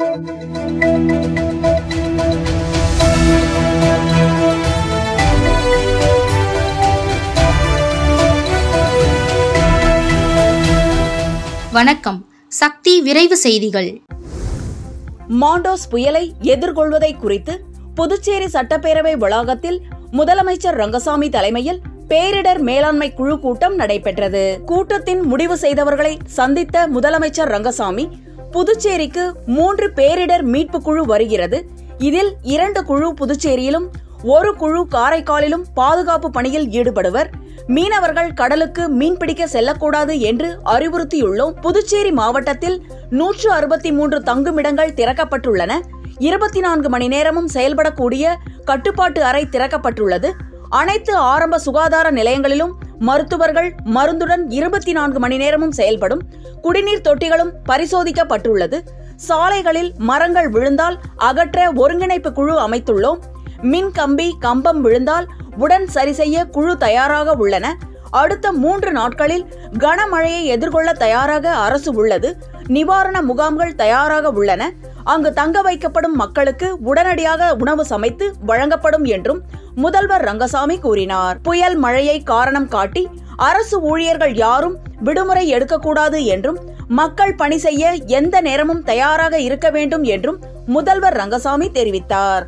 வணக்கம் சக்தி விரைவு செய்திகள் மாண்டோஸ் புயலை எதிர்கொள்வதை குறித்து புதுச்சேரி சட்டப்பேரவை வளாகத்தில் முதலமைச்சர் ரங்கசாமி தலைமையில் பேரிடர் மேலாண்மை குழு கூட்டம் நடைபெற்றது கூட்டத்தின் முடிவு செய்தவர்களை சந்தித்த முதலமைச்சர் ரங்கசாமி புதுச்சேரிக்கு மூன்று பேரிடர் மீட்பு குழு வருகிறது இதில் இரண்டு குழு புதுச்சேரியிலும் ஒரு குழு காரைக்காலிலும் பாதுகாப்பு பணியில் ஈடுபடுவர் மீனவர்கள் கடலுக்கு மீன்பிடிக்க செல்லக்கூடாது என்று அறிவுறுத்தியுள்ளோம் புதுச்சேரி மாவட்டத்தில் நூற்று அறுபத்தி மூன்று தங்குமிடங்கள் திறக்கப்பட்டுள்ளன இருபத்தி நான்கு மணி நேரமும் செயல்படக்கூடிய கட்டுப்பாட்டு அறை திறக்கப்பட்டுள்ளது அனைத்து ஆரம்ப சுகாதார நிலையங்களிலும் மருத்துவர்கள் மருந்துடன் இருபத்தி நான்கு மணி நேரமும் செயல்படும் குடிநீர் தொட்டிகளும் பரிசோதிக்கப்பட்டுள்ளது சாலைகளில் மரங்கள் விழுந்தால் அகற்ற ஒருங்கிணைப்பு குழு அமைத்துள்ளோம் மின் கம்பி கம்பம் விழுந்தால் உடன் சரி செய்ய குழு தயாராக உள்ளன அடுத்த மூன்று நாட்களில் கனமழையை எதிர்கொள்ள தயாராக அரசு உள்ளது நிவாரண முகாம்கள் தயாராக உள்ளன அங்கு தங்க வைக்கப்படும் மக்களுக்கு உடனடியாக உணவு சமைத்து வழங்கப்படும் என்றும் முதல்வர் ரங்கசாமி கூறினார் புயல் மழையை காரணம் காட்டி அரசு ஊழியர்கள் யாரும் விடுமுறை எடுக்கக்கூடாது என்றும் மக்கள் பணி செய்ய எந்த நேரமும் தயாராக இருக்க வேண்டும் என்றும் முதல்வர் ரங்கசாமி தெரிவித்தார்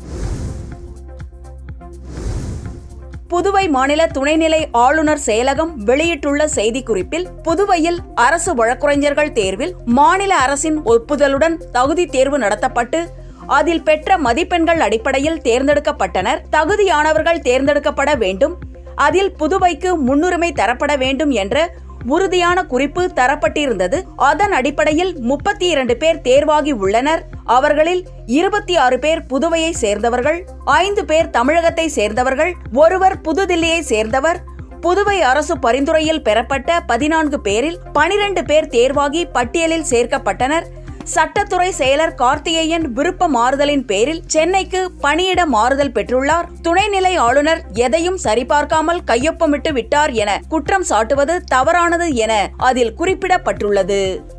புதுவை மாநில துணைநிலை ஆளுநர் செயலகம் வெளியிட்டுள்ள செய்திக்குறிப்பில் புதுவையில் அரசு வழக்குரைஞர்கள் தேர்வில் மாநில அரசின் ஒப்புதலுடன் தகுதி தேர்வு நடத்தப்பட்டு அதில் பெற்ற மதிப்பெண்கள் அடிப்படையில் தேர்ந்தெடுக்கப்பட்டனர் தகுதியானவர்கள் தேர்ந்தெடுக்கப்பட வேண்டும் அதில் புதுவைக்கு முன்னுரிமை தரப்பட வேண்டும் என்ற உறுதியான குறிப்பு தரப்பட்டிருந்தது அதன் அடிப்படையில் முப்பத்தி இரண்டு பேர் தேர்வாகி உள்ளனர் அவர்களில் இருபத்தி ஆறு பேர் புதுவையை சேர்ந்தவர்கள் ஐந்து பேர் தமிழகத்தை சேர்ந்தவர்கள் ஒருவர் புதுதில்லியை சேர்ந்தவர் புதுவை அரசு பரிந்துரையில் பெறப்பட்ட பதினான்கு பேரில் பனிரெண்டு பேர் தேர்வாகி பட்டியலில் சேர்க்கப்பட்டனர் சட்டத்துறை செயலர் கார்த்திகேயன் விருப்ப மாறுதலின் பேரில் சென்னைக்கு பணியிட மாறுதல் பெற்றுள்ளார் துணைநிலை ஆளுநர் எதையும் சரிபார்க்காமல் கையொப்பமிட்டு விட்டார் என குற்றம் சாட்டுவது தவறானது என அதில் குறிப்பிடப்பட்டுள்ளது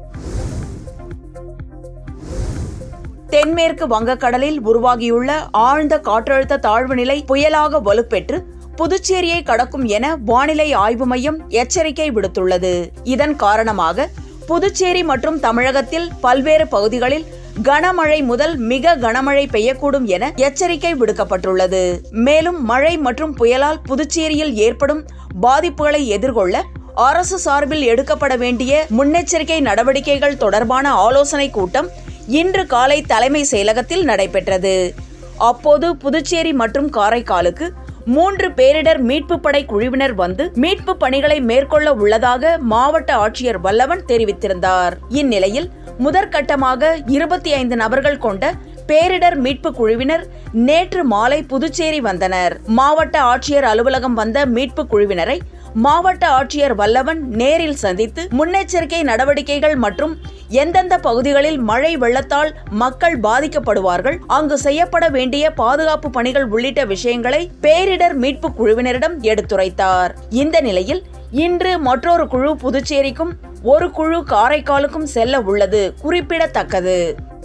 தென்மேற்கு வங்கக்கடலில் உருவாகியுள்ள ஆழ்ந்த காற்றழுத்த தாழ்வு நிலை புயலாக வலுப்பெற்று புதுச்சேரியை கடக்கும் என வானிலை ஆய்வு மையம் எச்சரிக்கை விடுத்துள்ளது இதன் காரணமாக புதுச்சேரி மற்றும் தமிழகத்தில் பல்வேறு பகுதிகளில் கனமழை முதல் மிக கனமழை பெய்யக்கூடும் என எச்சரிக்கை விடுக்கப்பட்டுள்ளது மேலும் மழை மற்றும் புயலால் புதுச்சேரியில் ஏற்படும் பாதிப்புகளை எதிர்கொள்ள அரசு சார்பில் எடுக்கப்பட வேண்டிய முன்னெச்சரிக்கை நடவடிக்கைகள் தொடர்பான ஆலோசனை கூட்டம் இன்று காலை தலைமை செயலகத்தில் நடைபெற்றது அப்போது புதுச்சேரி மற்றும் காரைக்காலுக்கு மூன்று பேரிடர் மீட்பு படை குழுவினர் வந்து மீட்பு பணிகளை மேற்கொள்ள உள்ளதாக மாவட்ட ஆட்சியர் வல்லவன் தெரிவித்திருந்தார் இந்நிலையில் முதற்கட்டமாக இருபத்தி ஐந்து நபர்கள் கொண்ட பேரிடர் மீட்பு குழுவினர் நேற்று மாலை புதுச்சேரி வந்தனர் மாவட்ட ஆட்சியர் அலுவலகம் வந்த மீட்பு குழுவினரை மாவட்ட ஆட்சியர் வல்லவன் நேரில் சந்தித்து முன்னெச்சரிக்கை நடவடிக்கைகள் மற்றும் எந்தெந்த பகுதிகளில் மழை வெள்ளத்தால் மக்கள் பாதிக்கப்படுவார்கள் அங்கு செய்யப்பட வேண்டிய பாதுகாப்பு பணிகள் உள்ளிட்ட விஷயங்களை பேரிடர் மீட்பு குழுவினரிடம் எடுத்துரைத்தார் இந்த நிலையில் இன்று மற்றொரு குழு புதுச்சேரிக்கும் ஒரு குழு காரைக்காலுக்கும் செல்ல உள்ளது குறிப்பிடத்தக்கது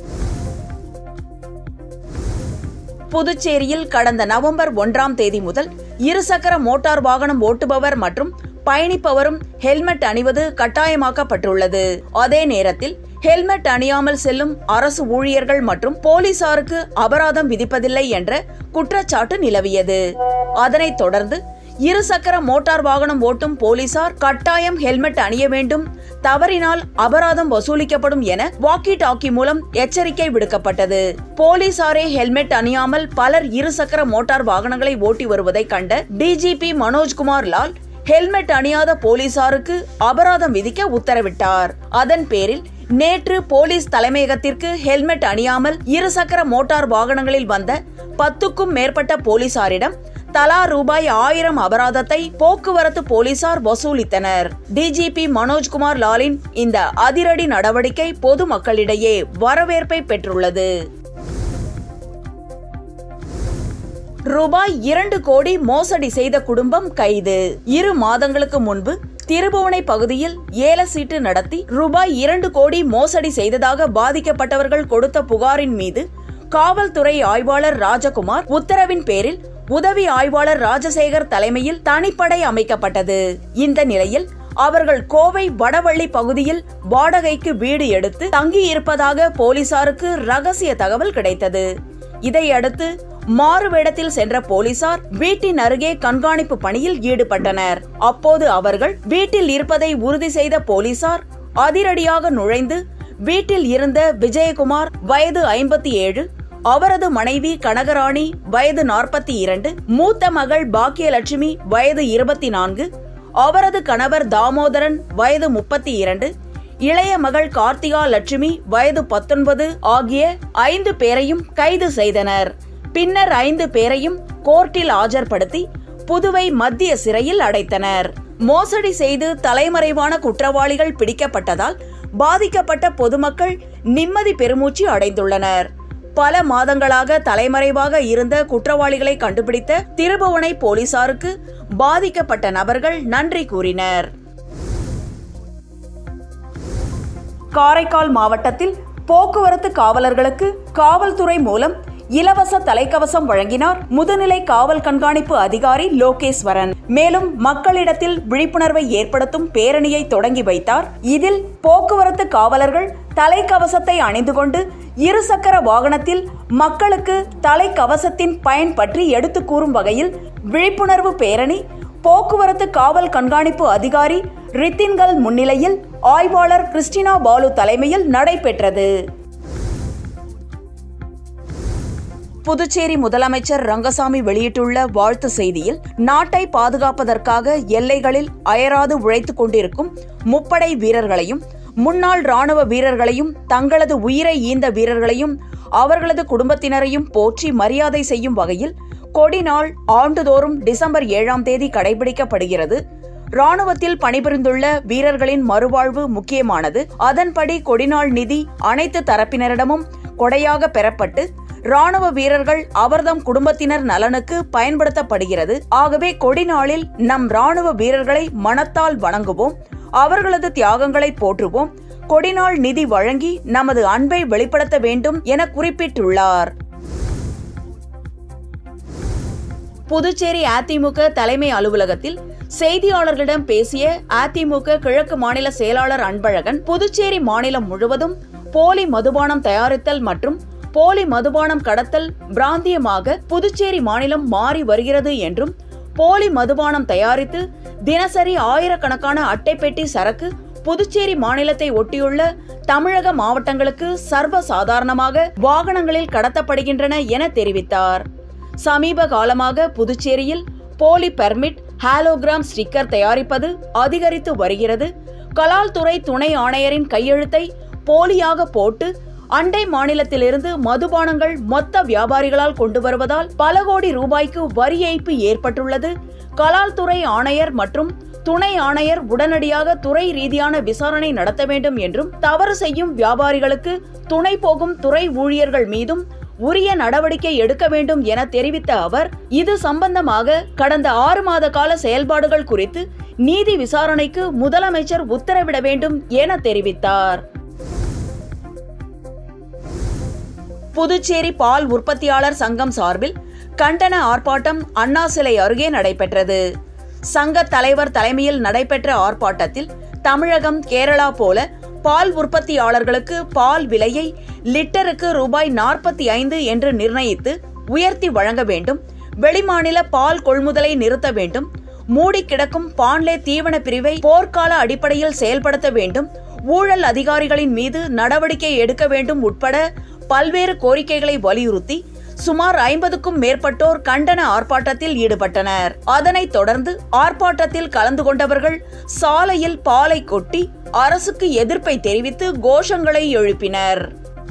புதுச்சேரியில் கடந்த நவம்பர் ஒன்றாம் தேதி முதல் இருசக்கர மோட்டார் வாகனம் ஓட்டுபவர் மற்றும் பயணிப்பவரும் ஹெல்மெட் அணிவது கட்டாயமாக்கப்பட்டுள்ளது அதே நேரத்தில் ஹெல்மெட் அணியாமல் செல்லும் அரசு ஊழியர்கள் மற்றும் போலீசாருக்கு அபராதம் விதிப்பதில்லை என்ற குற்றச்சாட்டு நிலவியது அதனைத் தொடர்ந்து இருசக்கர மோட்டார் வாகனம் ஓட்டும் போலீசார் கட்டாயம் ஹெல்மெட் அணிய வேண்டும் தவறினால் அபராதம் வசூலிக்கப்படும் என வாக்கி டாக்கி மூலம் எச்சரிக்கை விடுக்கப்பட்டது போலீசாரே ஹெல்மெட் அணியாமல் பலர் இருசக்கர மோட்டார் வாகனங்களை ஓட்டி வருவதை கண்ட டிஜிபி மனோஜ்குமார் லால் ஹெல்மெட் அணியாத போலீசாருக்கு அபராதம் விதிக்க உத்தரவிட்டார் அதன் பேரில் நேற்று போலீஸ் தலைமையகத்திற்கு ஹெல்மெட் அணியாமல் இருசக்கர மோட்டார் வாகனங்களில் வந்த பத்துக்கும் மேற்பட்ட போலீசாரிடம் தலா ரூபாய் ஆயிரம் அபராதத்தை போக்குவரத்து போலீசார் வசூலித்தனர் டிஜிபி மனோஜ்குமார் லாலின் இந்த அதிரடி நடவடிக்கை பொதுமக்களிடையே வரவேற்பை பெற்றுள்ளது ரூபாய் இரண்டு கோடி மோசடி செய்த குடும்பம் கைது இரு மாதங்களுக்கு முன்பு திருபுவனை பகுதியில் ஏல சீட்டு நடத்தி ரூபாய் இரண்டு கோடி மோசடி செய்ததாக பாதிக்கப்பட்டவர்கள் கொடுத்த புகாரின் மீது காவல்துறை ஆய்வாளர் ராஜகுமார் உத்தரவின் பேரில் உதவி ஆய்வாளர் ராஜசேகர் தலைமையில் தனிப்படை அமைக்கப்பட்டது இந்த நிலையில் அவர்கள் கோவை வடவள்ளி பகுதியில் வாடகைக்கு வீடு எடுத்து தங்கியிருப்பதாக போலீசாருக்கு ரகசிய தகவல் கிடைத்தது இதையடுத்து மாறு வேடத்தில் சென்ற போலீசார் வீட்டின் அருகே கண்காணிப்பு பணியில் ஈடுபட்டனர் அப்போது அவர்கள் வீட்டில் இருப்பதை உறுதி செய்த போலீசார் அதிரடியாக நுழைந்து வீட்டில் இருந்த விஜயகுமார் வயது ஐம்பத்தி ஏழு அவரது மனைவி கனகராணி வயது நாற்பத்தி இரண்டு மூத்த மகள் பாக்கியலட்சுமி வயது இருபத்தி நான்கு அவரது கணவர் தாமோதரன் வயது முப்பத்தி இரண்டு இளைய மகள் கார்த்திகா லட்சுமி வயது பத்தொன்பது ஆகிய ஐந்து பேரையும் கைது செய்தனர் பின்னர் ஐந்து பேரையும் கோர்ட்டில் ஆஜர்படுத்தி புதுவை மத்திய சிறையில் அடைத்தனர் மோசடி செய்து தலைமறைவான குற்றவாளிகள் பிடிக்கப்பட்டதால் பாதிக்கப்பட்ட பொதுமக்கள் நிம்மதி பெருமூச்சு அடைந்துள்ளனர் பல மாதங்களாக தலைமறைவாக இருந்த குற்றவாளிகளை கண்டுபிடித்த திருபுவனை போலீசாருக்கு பாதிக்கப்பட்ட நபர்கள் நன்றி கூறினர் காரைக்கால் மாவட்டத்தில் போக்குவரத்து காவலர்களுக்கு காவல்துறை மூலம் இலவச தலைக்கவசம் வழங்கினார் முதுநிலை காவல் கண்காணிப்பு அதிகாரி லோகேஸ்வரன் மேலும் மக்களிடத்தில் விழிப்புணர்வை ஏற்படுத்தும் பேரணியை தொடங்கி வைத்தார் இதில் போக்குவரத்து காவலர்கள் தலைக்கவசத்தை அணிந்து கொண்டு இருசக்கர வாகனத்தில் மக்களுக்கு தலைக்கவசத்தின் பயன் பற்றி எடுத்து கூறும் வகையில் விழிப்புணர்வு பேரணி போக்குவரத்து காவல் கண்காணிப்பு அதிகாரி ரித்தின்கள் முன்னிலையில் ஆய்வாளர் கிறிஸ்டினா பாலு தலைமையில் நடைபெற்றது புதுச்சேரி முதலமைச்சர் ரங்கசாமி வெளியிட்டுள்ள வாழ்த்து செய்தியில் நாட்டை பாதுகாப்பதற்காக எல்லைகளில் அயராது உழைத்துக் கொண்டிருக்கும் முப்படை வீரர்களையும் முன்னாள் ராணுவ வீரர்களையும் தங்களது உயிரை ஈந்த வீரர்களையும் அவர்களது குடும்பத்தினரையும் போற்றி மரியாதை செய்யும் வகையில் கொடி நாள் ஆண்டுதோறும் டிசம்பர் ஏழாம் தேதி கடைபிடிக்கப்படுகிறது ராணுவத்தில் பணிபுரிந்துள்ள வீரர்களின் மறுவாழ்வு முக்கியமானது அதன்படி கொடிநாள் நிதி அனைத்து தரப்பினரிடமும் கொடையாக பெறப்பட்டு ராணுவ வீரர்கள் அவர்தம் குடும்பத்தினர் நலனுக்கு பயன்படுத்தப்படுகிறது ஆகவே கொடிநாளில் நம் ராணுவ வீரர்களை மனத்தால் வணங்குவோம் அவர்களது தியாகங்களை போற்றுவோம் கொடிநாள் நிதி வழங்கி நமது அன்பை வெளிப்படுத்த வேண்டும் என குறிப்பிட்டுள்ளார் புதுச்சேரி அதிமுக தலைமை அலுவலகத்தில் செய்தியாளர்களிடம் பேசிய அதிமுக கிழக்கு மாநில செயலாளர் அன்பழகன் புதுச்சேரி மாநிலம் முழுவதும் போலி மதுபானம் தயாரித்தல் மற்றும் போலி மதுபானம் கடத்தல் பிராந்தியமாக புதுச்சேரி மாநிலம் மாறி வருகிறது என்றும் போலி மதுபானம் தயாரித்து தினசரி ஆயிரக்கணக்கான அட்டைப்பெட்டி சரக்கு புதுச்சேரி மாநிலத்தை ஒட்டியுள்ள தமிழக மாவட்டங்களுக்கு சர்வ சாதாரணமாக வாகனங்களில் கடத்தப்படுகின்றன என தெரிவித்தார் சமீப காலமாக புதுச்சேரியில் போலி பெர்மிட் ஹாலோகிராம் ஸ்டிக்கர் தயாரிப்பது அதிகரித்து வருகிறது கலால் துறை துணை ஆணையரின் கையெழுத்தை போலியாக போட்டு அண்டை மாநிலத்திலிருந்து மதுபானங்கள் மொத்த வியாபாரிகளால் கொண்டு வருவதால் பல கோடி ரூபாய்க்கு வரி ஏய்ப்பு ஏற்பட்டுள்ளது கலால் துறை ஆணையர் மற்றும் துணை ஆணையர் உடனடியாக துறை ரீதியான விசாரணை நடத்த வேண்டும் என்றும் தவறு செய்யும் வியாபாரிகளுக்கு துணை போகும் துறை ஊழியர்கள் மீதும் உரிய நடவடிக்கை எடுக்க வேண்டும் என தெரிவித்த அவர் இது சம்பந்தமாக கடந்த ஆறு மாத கால செயல்பாடுகள் குறித்து நீதி விசாரணைக்கு முதலமைச்சர் உத்தரவிட வேண்டும் என தெரிவித்தார் புதுச்சேரி பால் உற்பத்தியாளர் சங்கம் சார்பில் கண்டன ஆர்ப்பாட்டம் அண்ணா சிலை அருகே நடைபெற்றது சங்க தலைவர் தலைமையில் நடைபெற்ற ஆர்ப்பாட்டத்தில் தமிழகம் கேரளா போல பால் உற்பத்தியாளர்களுக்கு பால் விலையை லிட்டருக்கு ரூபாய் நாற்பத்தி ஐந்து என்று நிர்ணயித்து உயர்த்தி வழங்க வேண்டும் வெளிமாநில பால் கொள்முதலை நிறுத்த வேண்டும் மூடி கிடக்கும் பான்லே தீவன பிரிவை போர்க்கால அடிப்படையில் செயல்படுத்த வேண்டும் ஊழல் அதிகாரிகளின் மீது நடவடிக்கை எடுக்க வேண்டும் உட்பட பல்வேறு கோரிக்கைகளை வலியுறுத்தி சுமார் ஐம்பதுக்கும் மேற்பட்டோர் கண்டன ஆர்ப்பாட்டத்தில் ஈடுபட்டனர் அதனைத் தொடர்ந்து ஆர்ப்பாட்டத்தில் கலந்து கொண்டவர்கள் சாலையில் பாலை கொட்டி அரசுக்கு எதிர்ப்பை தெரிவித்து கோஷங்களை எழுப்பினர்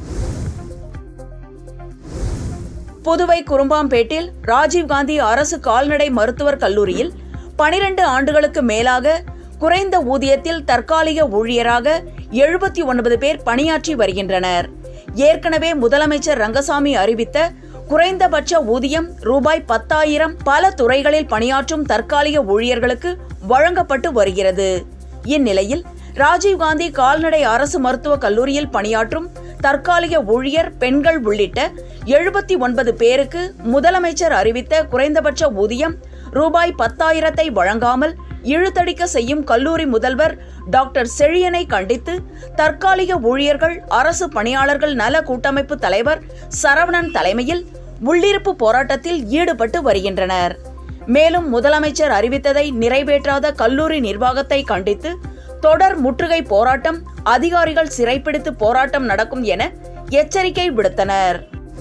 புதுவை குரும்பாம்பேட்டில் ராஜீவ்காந்தி அரசு கால்நடை மருத்துவர் கல்லூரியில் பனிரெண்டு ஆண்டுகளுக்கு மேலாக குறைந்த ஊதியத்தில் தற்காலிக ஊழியராக எழுபத்தி ஒன்பது பேர் பணியாற்றி வருகின்றனர் ஏற்கனவே முதலமைச்சர் ரங்கசாமி அறிவித்த குறைந்தபட்ச ஊதியம் ரூபாய் பத்தாயிரம் பல துறைகளில் பணியாற்றும் தற்காலிக ஊழியர்களுக்கு வழங்கப்பட்டு வருகிறது இந்நிலையில் ராஜீவ்காந்தி கால்நடை அரசு மருத்துவக் கல்லூரியில் பணியாற்றும் தற்காலிக ஊழியர் பெண்கள் உள்ளிட்ட எழுபத்தி ஒன்பது பேருக்கு முதலமைச்சர் அறிவித்த குறைந்தபட்ச ஊதியம் ரூபாய் பத்தாயிரத்தை வழங்காமல் இழுத்தடிக்க செய்யும் கல்லூரி முதல்வர் டாக்டர் செழியனை கண்டித்து தற்காலிக ஊழியர்கள் அரசு பணியாளர்கள் நல கூட்டமைப்பு தலைவர் சரவணன் தலைமையில் உள்ளிருப்பு போராட்டத்தில் ஈடுபட்டு வருகின்றனர் மேலும் முதலமைச்சர் அறிவித்ததை நிறைவேற்றாத கல்லூரி நிர்வாகத்தை கண்டித்து தொடர் முற்றுகை போராட்டம் அதிகாரிகள் சிறைப்பிடித்து போராட்டம் நடக்கும் என எச்சரிக்கை விடுத்தனர்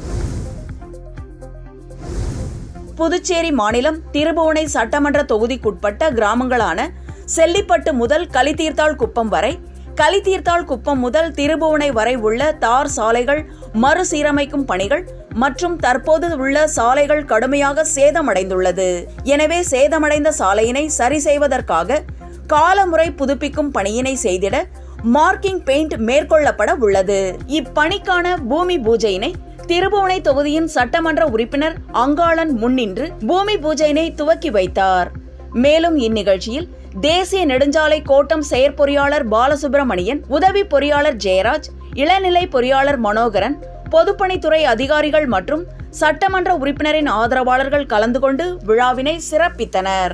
புதுச்சேரி மாநிலம் திருபுவனை சட்டமன்ற தொகுதிக்குட்பட்ட கிராமங்களான செல்லிப்பட்டு முதல் கலித்தீர்த்தாள் குப்பம் வரை கலித்தீர்த்தாள் குப்பம் முதல் திருபுவனை வரை உள்ள தார் சாலைகள் மறுசீரமைக்கும் பணிகள் மற்றும் தற்போது உள்ள சாலைகள் கடுமையாக சேதமடைந்துள்ளது எனவே சேதமடைந்த சாலையினை சரி செய்வதற்காக காலமுறை புதுப்பிக்கும் பணியினை செய்திட மார்க்கிங் பெயிண்ட் மேற்கொள்ளப்பட உள்ளது இப்பணிக்கான பூமி பூஜையினை திருபுவனை தொகுதியின் சட்டமன்ற உறுப்பினர் அங்காளன் முன்னின்று பூமி பூஜையினை துவக்கி வைத்தார் மேலும் இந்நிகழ்ச்சியில் தேசிய நெடுஞ்சாலை கோட்டம் செயற்பொறியாளர் பாலசுப்பிரமணியன் உதவி பொறியாளர் ஜெயராஜ் இளநிலை பொறியாளர் மனோகரன் பொதுப்பணித்துறை அதிகாரிகள் மற்றும் சட்டமன்ற உறுப்பினரின் ஆதரவாளர்கள் கலந்து கொண்டு விழாவினை சிறப்பித்தனர்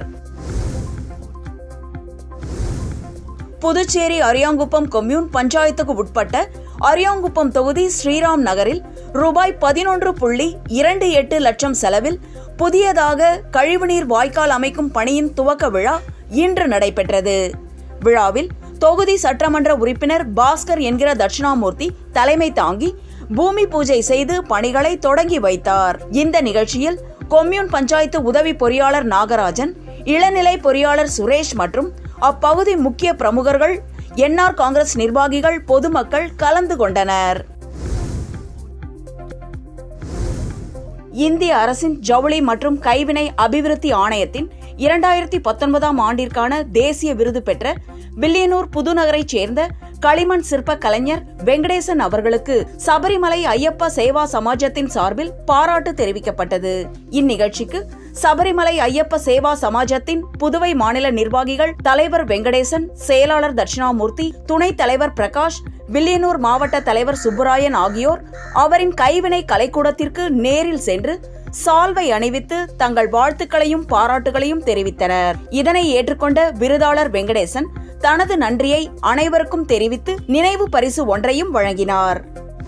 புதுச்சேரி அரியாங்குப்பம் கொம்யூன் பஞ்சாயத்துக்கு உட்பட்ட அரியாங்குப்பம் தொகுதி ஸ்ரீராம் நகரில் ரூபாய் பதினொன்று புள்ளி இரண்டு எட்டு லட்சம் செலவில் புதியதாக கழிவுநீர் வாய்க்கால் அமைக்கும் பணியின் துவக்க விழா இன்று நடைபெற்றது விழாவில் தொகுதி சட்டமன்ற உறுப்பினர் பாஸ்கர் என்கிற தட்சிணாமூர்த்தி தலைமை தாங்கி பூமி பூஜை செய்து பணிகளை தொடங்கி வைத்தார் இந்த நிகழ்ச்சியில் கொம்யூன் பஞ்சாயத்து உதவி பொறியாளர் நாகராஜன் இளநிலை பொறியாளர் சுரேஷ் மற்றும் அப்பகுதி முக்கிய பிரமுகர்கள் என்ஆர் காங்கிரஸ் நிர்வாகிகள் பொதுமக்கள் கலந்து கொண்டனர் இந்திய அரசின் ஜவுளி மற்றும் கைவினை அபிவிருத்தி ஆணையத்தின் இரண்டாயிரத்தி பத்தொன்பதாம் ஆண்டிற்கான தேசிய விருது பெற்ற வில்லியனூர் புதுநகரைச் சேர்ந்த களிமண் சிற்ப கலைஞர் வெங்கடேசன் அவர்களுக்கு சபரிமலை ஐயப்ப சேவா சமாஜத்தின் சார்பில் பாராட்டு தெரிவிக்கப்பட்டது இந்நிகழ்ச்சிக்கு சபரிமலை ஐயப்ப சேவா சமாஜத்தின் புதுவை மாநில நிர்வாகிகள் தலைவர் வெங்கடேசன் செயலாளர் தட்சிணாமூர்த்தி துணைத் தலைவர் பிரகாஷ் வில்லியனூர் மாவட்ட தலைவர் சுப்புராயன் ஆகியோர் அவரின் கைவினை கலைக்கூடத்திற்கு நேரில் சென்று சால்வை அணிவித்து தங்கள் வாழ்த்துக்களையும் பாராட்டுகளையும் தெரிவித்தனர் இதனை ஏற்றுக்கொண்ட விருதாளர் வெங்கடேசன் தனது நன்றியை அனைவருக்கும் தெரிவித்து நினைவு பரிசு ஒன்றையும் வழங்கினார்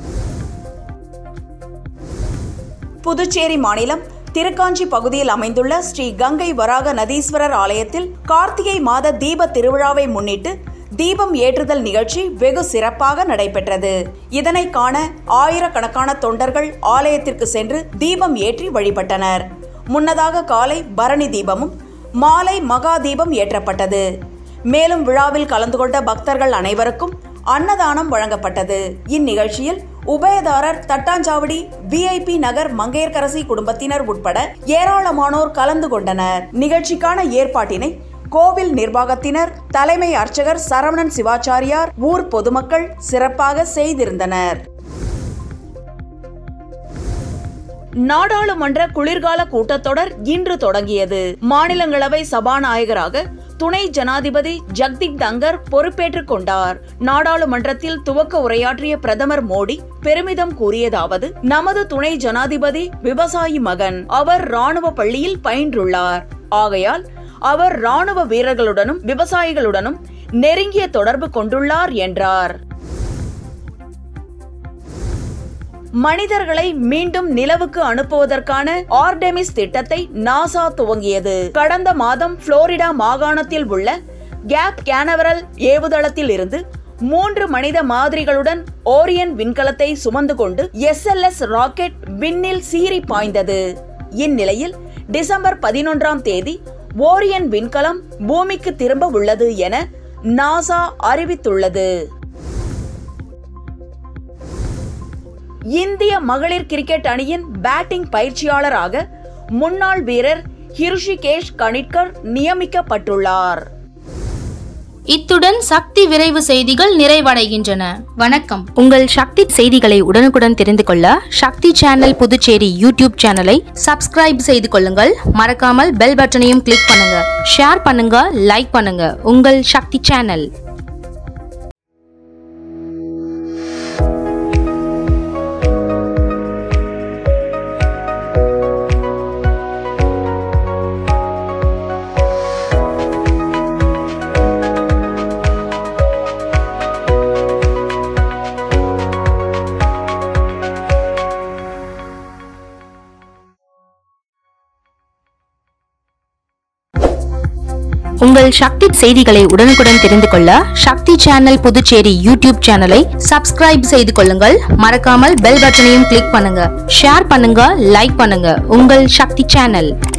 புதுச்சேரி மாநிலம் திருக்காஞ்சி பகுதியில் அமைந்துள்ள ஸ்ரீ கங்கை வராக நதீஸ்வரர் ஆலயத்தில் கார்த்திகை மாத தீப திருவிழாவை முன்னிட்டு தீபம் ஏற்றுதல் நிகழ்ச்சி வெகு சிறப்பாக நடைபெற்றது இதனை காண ஆயிரக்கணக்கான தொண்டர்கள் ஆலயத்திற்கு சென்று தீபம் ஏற்றி வழிபட்டனர் முன்னதாக காலை பரணி தீபமும் மாலை மகா தீபம் ஏற்றப்பட்டது மேலும் விழாவில் கலந்து கொண்ட பக்தர்கள் அனைவருக்கும் அன்னதானம் வழங்கப்பட்டது இந்நிகழ்ச்சியில் உபயதாரர் தட்டாஞ்சாவடி விஐபி நகர் மங்கையர்கரசி குடும்பத்தினர் உட்பட ஏராளமானோர் கலந்து கொண்டனர் நிகழ்ச்சிக்கான ஏற்பாட்டினை கோவில் நிர்வாகத்தினர் தலைமை அர்ச்சகர் சரவணன் சிவாச்சாரியார் ஊர் பொதுமக்கள் சிறப்பாக செய்திருந்தனர் நாடாளுமன்ற குளிர்கால கூட்டத்தொடர் இன்று தொடங்கியது மாநிலங்களவை சபாநாயகராக துணை ஜனாதிபதி ஜக்தீப் தங்கர் பொறுப்பேற்றுக் கொண்டார் நாடாளுமன்றத்தில் துவக்க உரையாற்றிய பிரதமர் மோடி பெருமிதம் கூறியதாவது நமது துணை ஜனாதிபதி விவசாயி மகன் அவர் ராணுவ பள்ளியில் பயின்றுள்ளார் ஆகையால் அவர் ராணுவ வீரர்களுடனும் விவசாயிகளுடனும் நெருங்கிய தொடர்பு கொண்டுள்ளார் என்றார் மனிதர்களை மீண்டும் நிலவுக்கு அனுப்புவதற்கான ஆர்டெமிஸ் திட்டத்தை நாசா துவங்கியது கடந்த மாதம் புளோரிடா மாகாணத்தில் உள்ள கேப் கேனவரல் ஏவுதளத்தில் இருந்து மூன்று மனித மாதிரிகளுடன் ஓரியன் விண்கலத்தை சுமந்து கொண்டு எஸ்எல்எஸ் ராக்கெட் விண்ணில் சீறி பாய்ந்தது இந்நிலையில் டிசம்பர் பதினொன்றாம் தேதி ஓரியன் விண்கலம் பூமிக்கு திரும்ப உள்ளது என நாசா அறிவித்துள்ளது இந்திய மகளிர் கிரிக்கெட் அணியின் பேட்டிங் பயிற்சியாளராக முன்னாள் வீரர் ஹிருஷிகேஷ் கணிட்கர் நியமிக்கப்பட்டுள்ளார் இத்துடன் சக்தி விரைவு செய்திகள் நிறைவடைகின்றன வணக்கம் உங்கள் சக்தி செய்திகளை உடனுக்குடன் தெரிந்து கொள்ள சக்தி சேனல் புதுச்சேரி யூடியூப் சேனலை சப்ஸ்கிரைப் செய்து கொள்ளுங்கள் மறக்காமல் பெல் பட்டனையும் கிளிக் பண்ணுங்க ஷேர் பண்ணுங்க லைக் பண்ணுங்க உங்கள் சக்தி சேனல் உங்கள் சக்தி செய்திகளை உடனுக்குடன் தெரிந்து கொள்ள சக்தி சேனல் புதுச்சேரி யூடியூப் சேனலை சப்ஸ்கிரைப் செய்து கொள்ளுங்கள் மறக்காமல் பெல் பட்டனையும் கிளிக் பண்ணுங்க ஷேர் பண்ணுங்க லைக் பண்ணுங்க உங்கள் சக்தி சேனல்